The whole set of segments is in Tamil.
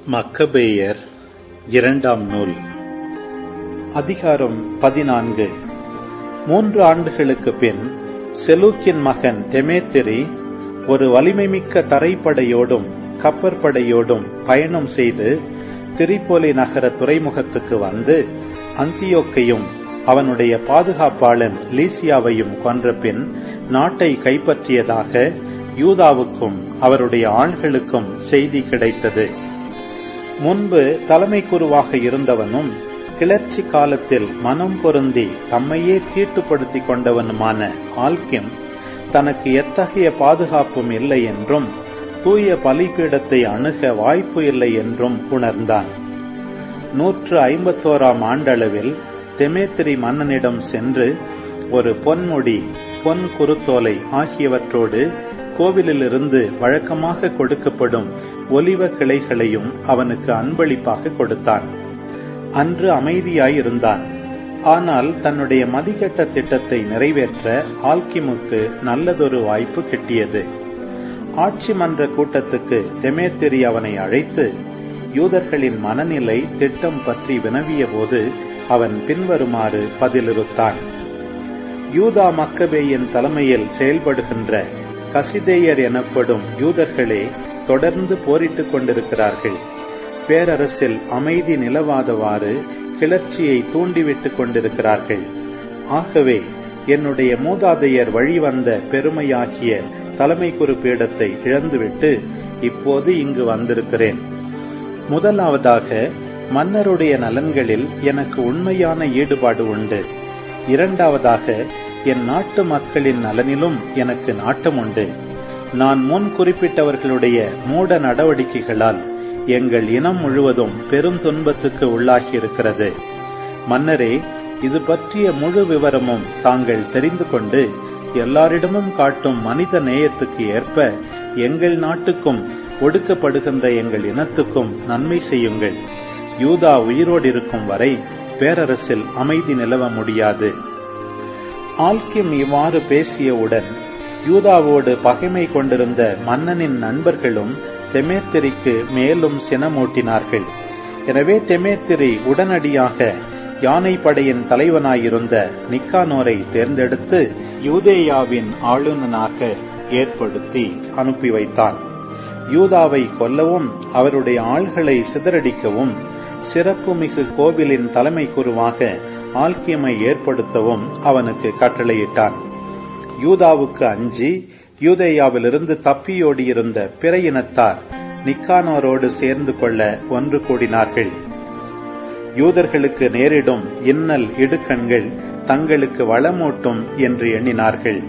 மக்கபேயர் இரண்டாம் நூல் அதிகாரம் பதினான்கு மூன்று ஆண்டுகளுக்கு பின் செலூக்கின் மகன் தெமேத்திரி ஒரு வலிமைமிக்க தரைப்படையோடும் கப்பற்படையோடும் பயணம் செய்து திரிபோலி நகர துறைமுகத்துக்கு வந்து அந்தியோக்கையும் அவனுடைய பாதுகாப்பாளன் லீசியாவையும் கொன்ற பின் நாட்டை கைப்பற்றியதாக யூதாவுக்கும் அவருடைய ஆண்களுக்கும் செய்தி கிடைத்தது முன்பு தலைமை குருவாக இருந்தவனும் கிளர்ச்சி காலத்தில் மனம் பொருந்தி தம்மையே தீட்டுப்படுத்திக் கொண்டவனுமான ஆல்கிம் தனக்கு எத்தகைய பாதுகாப்பும் இல்லை என்றும் தூய பலிபீடத்தை அணுக வாய்ப்பு இல்லை என்றும் உணர்ந்தான் நூற்று ஐம்பத்தோராம் ஆண்டளவில் தெமேத்திரி மன்னனிடம் சென்று ஒரு பொன்முடி பொன் குருத்தோலை ஆகியவற்றோடு கோவிலிலிருந்து வழக்கமாக கொடுக்கப்படும் ஒலிவ கிளைகளையும் அவனுக்கு அன்பளிப்பாக கொடுத்தான் அன்று அமைதியாயிருந்தான் ஆனால் தன்னுடைய மதிக்கெட்ட திட்டத்தை நிறைவேற்ற ஆல்கிமுக்கு நல்லதொரு வாய்ப்பு கிட்டியது ஆட்சி மன்ற கூட்டத்துக்கு தெமேத்திரி அவனை அழைத்து யூதர்களின் மனநிலை திட்டம் பற்றி வினவிய போது அவன் பின்வருமாறு பதிலிருத்தான் யூதா மக்கபேயின் தலைமையில் செயல்படுகின்ற கசிதேயர் எனப்படும் யூதர்களே தொடர்ந்து போரிட்டுக் கொண்டிருக்கிறார்கள் பேரரசில் அமைதி நிலவாதவாறு கிளர்ச்சியை தூண்டிவிட்டுக் கொண்டிருக்கிறார்கள் ஆகவே என்னுடைய மூதாதையர் வழிவந்த பெருமையாகிய தலைமை குறிப்பீடத்தை இழந்துவிட்டு இப்போது இங்கு வந்திருக்கிறேன் முதலாவதாக மன்னருடைய நலன்களில் எனக்கு உண்மையான ஈடுபாடு உண்டு இரண்டாவதாக என் நாட்டு மக்களின் நலனிலும் எனக்கு நாட்டம் உண்டு நான் முன் குறிப்பிட்டவர்களுடைய மூட நடவடிக்கைகளால் எங்கள் இனம் முழுவதும் பெரும் துன்பத்துக்கு உள்ளாகியிருக்கிறது மன்னரே இது பற்றிய முழு விவரமும் தாங்கள் தெரிந்து கொண்டு எல்லாரிடமும் காட்டும் மனித நேயத்துக்கு ஏற்ப எங்கள் நாட்டுக்கும் ஒடுக்கப்படுகின்ற எங்கள் இனத்துக்கும் நன்மை செய்யுங்கள் யூதா உயிரோடு இருக்கும் வரை பேரரசில் அமைதி நிலவ முடியாது ஆல்கிம் இவ்வாறு பேசியவுடன் யூதாவோடு பகைமை கொண்டிருந்த மன்னனின் நண்பர்களும் தெமேத்திரிக்கு மேலும் சினமூட்டினார்கள் எனவே தெமேத்திரி உடனடியாக யானை படையின் தலைவனாயிருந்த நிக்கானோரை தேர்ந்தெடுத்து யூதேயாவின் ஆளுநனாக ஏற்படுத்தி அனுப்பி வைத்தான் யூதாவை கொல்லவும் அவருடைய ஆள்களை சிதறடிக்கவும் சிறப்புமிகு கோவிலின் தலைமை குருவாக ஆல்கியமை ஏற்படுத்தவும் அவனுக்கு கட்டளையிட்டான் யூதாவுக்கு அஞ்சி யூதேயாவிலிருந்து தப்பியோடியிருந்த பிற இனத்தார் நிக்கானோரோடு சேர்ந்து கொள்ள ஒன்று கூடினார்கள் யூதர்களுக்கு நேரிடும் இன்னல் இடுக்கண்கள் தங்களுக்கு வளமூட்டும் என்று எண்ணினார்கள்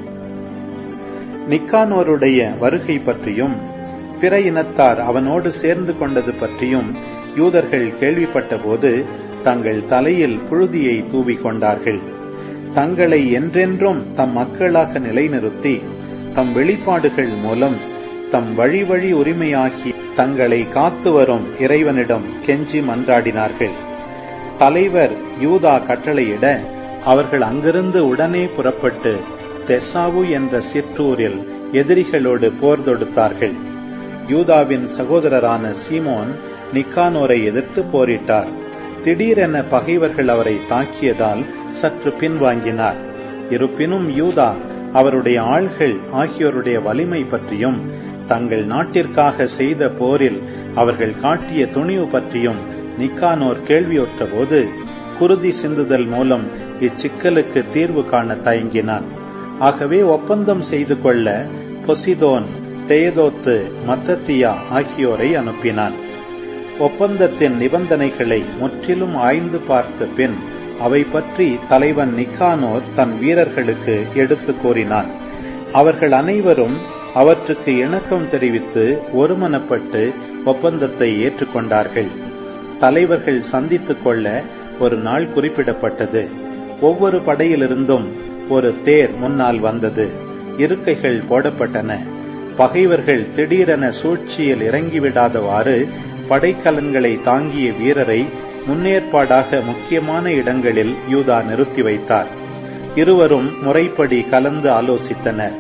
நிக்கானோருடைய வருகை பற்றியும் பிற இனத்தார் அவனோடு சேர்ந்து கொண்டது பற்றியும் யூதர்கள் கேள்விப்பட்டபோது தங்கள் தலையில் புழுதியை தூவிக் கொண்டார்கள் தங்களை என்றென்றும் தம் மக்களாக நிலைநிறுத்தி தம் வெளிப்பாடுகள் மூலம் தம் வழி வழி உரிமையாகி தங்களை காத்து வரும் இறைவனிடம் கெஞ்சி மன்றாடினார்கள் தலைவர் யூதா கட்டளையிட அவர்கள் அங்கிருந்து உடனே புறப்பட்டு தெசாவு என்ற சிற்றூரில் எதிரிகளோடு போர் தொடுத்தார்கள் யூதாவின் சகோதரரான சீமோன் நிக்கானோரை எதிர்த்து போரிட்டார் திடீரென பகைவர்கள் அவரை தாக்கியதால் சற்று பின்வாங்கினார் இருப்பினும் யூதா அவருடைய ஆள்கள் ஆகியோருடைய வலிமை பற்றியும் தங்கள் நாட்டிற்காக செய்த போரில் அவர்கள் காட்டிய துணிவு பற்றியும் நிக்கானோர் கேள்வியுற்ற போது குருதி சிந்துதல் மூலம் இச்சிக்கலுக்கு தீர்வு காண தயங்கினான் ஆகவே ஒப்பந்தம் செய்து கொள்ள பொசிதோன் தேயதோத்து மத்தத்தியா ஆகியோரை அனுப்பினான் ஒப்பந்தத்தின் நிபந்தனைகளை முற்றிலும் ஆய்ந்து பார்த்த பின் அவை பற்றி தலைவன் நிக்கானோர் தன் வீரர்களுக்கு எடுத்து கூறினான் அவர்கள் அனைவரும் அவற்றுக்கு இணக்கம் தெரிவித்து ஒருமனப்பட்டு ஒப்பந்தத்தை ஏற்றுக்கொண்டார்கள் தலைவர்கள் சந்தித்துக் கொள்ள ஒரு நாள் குறிப்பிடப்பட்டது ஒவ்வொரு படையிலிருந்தும் ஒரு தேர் முன்னால் வந்தது இருக்கைகள் போடப்பட்டன பகைவர்கள் திடீரென சூழ்ச்சியில் இறங்கிவிடாதவாறு படைக்கலன்களை தாங்கிய வீரரை முன்னேற்பாடாக முக்கியமான இடங்களில் யூதா நிறுத்தி வைத்தார் இருவரும் முறைப்படி கலந்து ஆலோசித்தனர்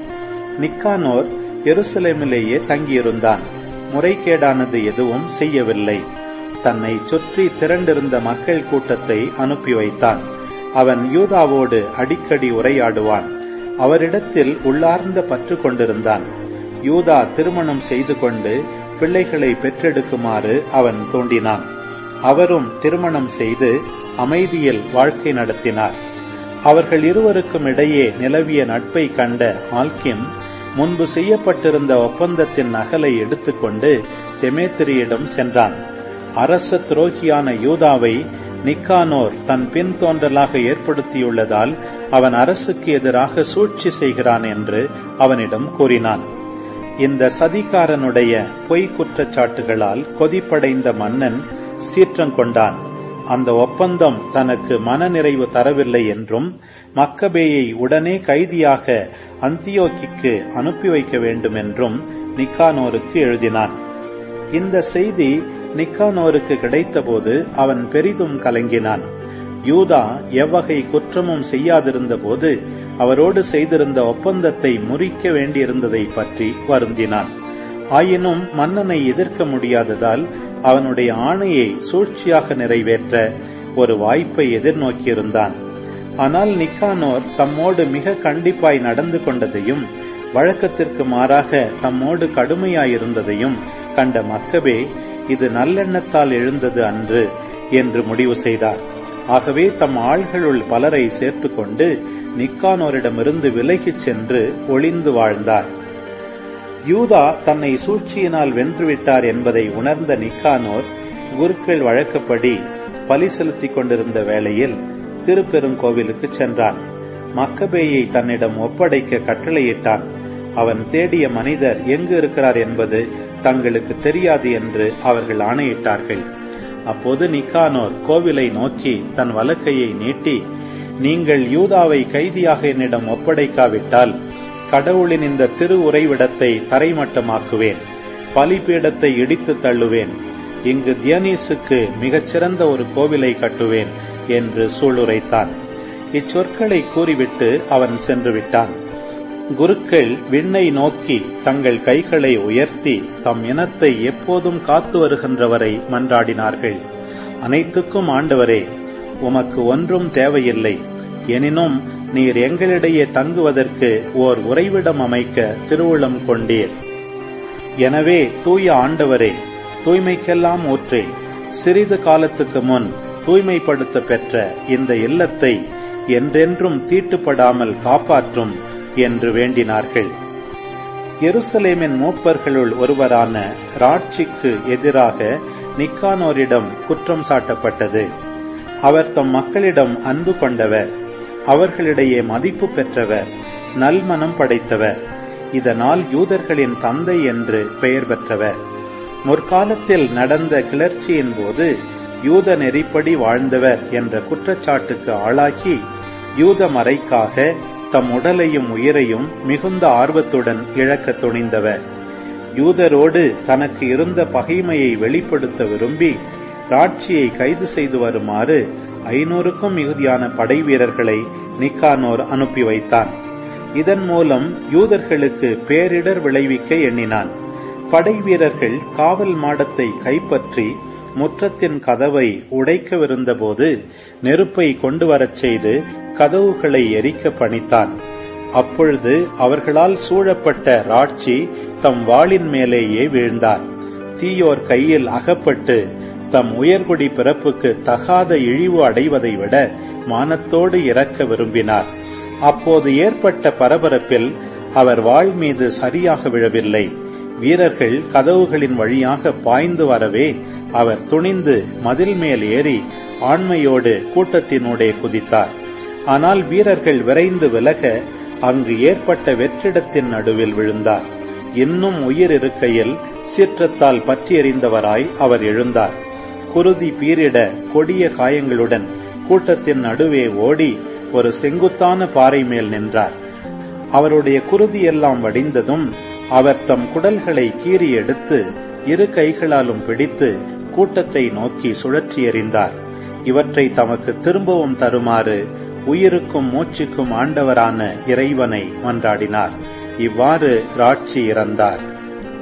நிக்கானோர் எருசலேமிலேயே தங்கியிருந்தான் முறைகேடானது எதுவும் செய்யவில்லை தன்னை சுற்றி திரண்டிருந்த மக்கள் கூட்டத்தை அனுப்பி வைத்தான் அவன் யூதாவோடு அடிக்கடி உரையாடுவான் அவரிடத்தில் உள்ளார்ந்த பற்று கொண்டிருந்தான் யூதா திருமணம் செய்து கொண்டு பிள்ளைகளை பெற்றெடுக்குமாறு அவன் தூண்டினான் அவரும் திருமணம் செய்து அமைதியில் வாழ்க்கை நடத்தினார் அவர்கள் இருவருக்கும் இடையே நிலவிய நட்பை கண்ட ஆல்கிம் முன்பு செய்யப்பட்டிருந்த ஒப்பந்தத்தின் நகலை எடுத்துக்கொண்டு தெமேத்திரியிடம் சென்றான் அரச துரோகியான யூதாவை நிக்கானோர் தன் பின் தோன்றலாக ஏற்படுத்தியுள்ளதால் அவன் அரசுக்கு எதிராக சூழ்ச்சி செய்கிறான் என்று அவனிடம் கூறினான் இந்த சதிகாரனுடைய பொய் குற்றச்சாட்டுகளால் கொதிப்படைந்த மன்னன் சீற்றம் கொண்டான் அந்த ஒப்பந்தம் தனக்கு மனநிறைவு தரவில்லை என்றும் மக்கபேயை உடனே கைதியாக அந்தியோக்கிக்கு அனுப்பி வைக்க வேண்டும் என்றும் நிக்கானோருக்கு எழுதினான் இந்த செய்தி நிக்கானோருக்கு கிடைத்தபோது அவன் பெரிதும் கலங்கினான் யூதா எவ்வகை குற்றமும் செய்யாதிருந்த போது அவரோடு செய்திருந்த ஒப்பந்தத்தை முறிக்க வேண்டியிருந்ததை பற்றி வருந்தினான் ஆயினும் மன்னனை எதிர்க்க முடியாததால் அவனுடைய ஆணையை சூழ்ச்சியாக நிறைவேற்ற ஒரு வாய்ப்பை எதிர்நோக்கியிருந்தான் ஆனால் நிக்கானோர் தம்மோடு மிக கண்டிப்பாய் நடந்து கொண்டதையும் வழக்கத்திற்கு மாறாக தம்மோடு கடுமையாயிருந்ததையும் கண்ட மக்கபே இது நல்லெண்ணத்தால் எழுந்தது அன்று என்று முடிவு செய்தார் ஆகவே தம் ஆள்களுள் பலரை சேர்த்துக்கொண்டு நிக்கானோரிடமிருந்து விலகிச் சென்று ஒளிந்து வாழ்ந்தார் யூதா தன்னை சூழ்ச்சியினால் வென்றுவிட்டார் என்பதை உணர்ந்த நிக்கானோர் குருக்கள் வழக்கப்படி பலி செலுத்திக் கொண்டிருந்த வேளையில் திருப்பெருங்கோவிலுக்கு சென்றான் மக்கபேயை தன்னிடம் ஒப்படைக்க கட்டளையிட்டான் அவன் தேடிய மனிதர் எங்கு இருக்கிறார் என்பது தங்களுக்கு தெரியாது என்று அவர்கள் ஆணையிட்டார்கள் அப்போது நிக்கானோர் கோவிலை நோக்கி தன் வலக்கையை நீட்டி நீங்கள் யூதாவை கைதியாக என்னிடம் ஒப்படைக்காவிட்டால் கடவுளின் இந்த திரு உறைவிடத்தை தரைமட்டமாக்குவேன் பலிபீடத்தை இடித்து தள்ளுவேன் இங்கு தியனீசுக்கு மிகச்சிறந்த ஒரு கோவிலை கட்டுவேன் என்று சூளுரைத்தான் இச்சொற்களை கூறிவிட்டு அவன் சென்று விட்டான் குருக்கள் விண்ணை நோக்கி தங்கள் கைகளை உயர்த்தி தம் இனத்தை எப்போதும் காத்து வருகின்றவரை மன்றாடினார்கள் அனைத்துக்கும் ஆண்டவரே உமக்கு ஒன்றும் தேவையில்லை எனினும் நீர் எங்களிடையே தங்குவதற்கு ஓர் உறைவிடம் அமைக்க திருவுளம் கொண்டீர் எனவே தூய ஆண்டவரே தூய்மைக்கெல்லாம் ஊற்றே சிறிது காலத்துக்கு முன் தூய்மைப்படுத்த பெற்ற இந்த இல்லத்தை என்றென்றும் தீட்டுப்படாமல் காப்பாற்றும் என்று வேண்டினார்கள் எருசலேமின் மூப்பர்களுள் ஒருவரான ராட்சிக்கு எதிராக நிக்கானோரிடம் குற்றம் சாட்டப்பட்டது அவர் தம் மக்களிடம் அன்பு கொண்டவர் அவர்களிடையே மதிப்பு பெற்றவர் நல்மனம் படைத்தவர் இதனால் யூதர்களின் தந்தை என்று பெயர் பெற்றவர் முற்காலத்தில் நடந்த கிளர்ச்சியின் போது யூத நெறிப்படி வாழ்ந்தவர் என்ற குற்றச்சாட்டுக்கு ஆளாக்கி யூத மறைக்காக தம் உடலையும் உயிரையும் மிகுந்த ஆர்வத்துடன் இழக்க துணிந்தவர் யூதரோடு தனக்கு இருந்த பகைமையை வெளிப்படுத்த விரும்பி ராட்சியை கைது செய்து வருமாறு ஐநூறுக்கும் மிகுதியான படை வீரர்களை நிக்கானோர் அனுப்பி வைத்தான் இதன் மூலம் யூதர்களுக்கு பேரிடர் விளைவிக்க எண்ணினான் படை வீரர்கள் காவல் மாடத்தை கைப்பற்றி முற்றத்தின் கதவை உடைக்கவிருந்தபோது நெருப்பை கொண்டு வரச் செய்து கதவுகளை எரிக்க பணித்தான் அப்பொழுது அவர்களால் சூழப்பட்ட ராட்சி தம் வாளின் மேலேயே வீழ்ந்தார் தீயோர் கையில் அகப்பட்டு தம் உயர்குடி பிறப்புக்கு தகாத இழிவு அடைவதை விட மானத்தோடு இறக்க விரும்பினார் அப்போது ஏற்பட்ட பரபரப்பில் அவர் வாழ் மீது சரியாக விழவில்லை வீரர்கள் கதவுகளின் வழியாக பாய்ந்து வரவே அவர் துணிந்து மதில் மேல் ஏறி ஆண்மையோடு கூட்டத்தினூடே குதித்தார் ஆனால் வீரர்கள் விரைந்து விலக அங்கு ஏற்பட்ட வெற்றிடத்தின் நடுவில் விழுந்தார் இன்னும் உயிர் இருக்கையில் சீற்றத்தால் பற்றி எறிந்தவராய் அவர் எழுந்தார் குருதி பீரிட கொடிய காயங்களுடன் கூட்டத்தின் நடுவே ஓடி ஒரு செங்குத்தான பாறை மேல் நின்றார் அவருடைய குருதி எல்லாம் வடிந்ததும் அவர் தம் குடல்களை கீறி எடுத்து இரு கைகளாலும் பிடித்து கூட்டத்தை நோக்கி சுழற்றி எறிந்தார் இவற்றை தமக்கு திரும்பவும் தருமாறு உயிருக்கும் மூச்சுக்கும் ஆண்டவரான இறைவனை மன்றாடினார் இவ்வாறு ராட்சி இறந்தார்